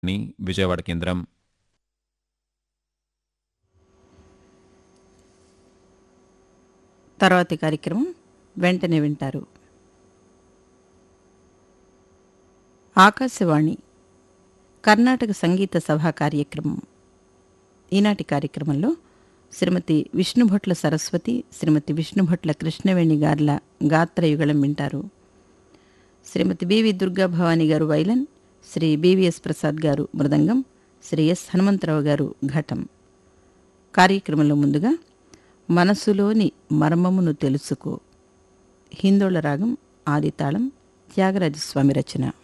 ని విజయవాడ కేంద్రం తర్వాతి కార్యక్రమం వెంటనే వింటారు ఆకాశవాణి కర్ణాటక సంగీత సభా కార్యక్రమం ఈనాటి కార్యక్రమంలో శ్రీమతి విష్ణుభట్ల సరస్వతి శ్రీమతి విష్ణుభట్ల కృష్ణవేణి గార్ల గాత్రయుగళం వింటారు శ్రీమతి బివి దుర్గా భవానీ గారు వైలన్ శ్రీ బివిఎస్ ప్రసాద్ గారు మృదంగం శ్రీ ఎస్ హనుమంతరావు గారు ఘటం కార్యక్రమంలో ముందుగా మనసులోని మర్మమును తెలుసుకో హిందోళ రాగం ఆదితాళం త్యాగరాజస్వామి రచన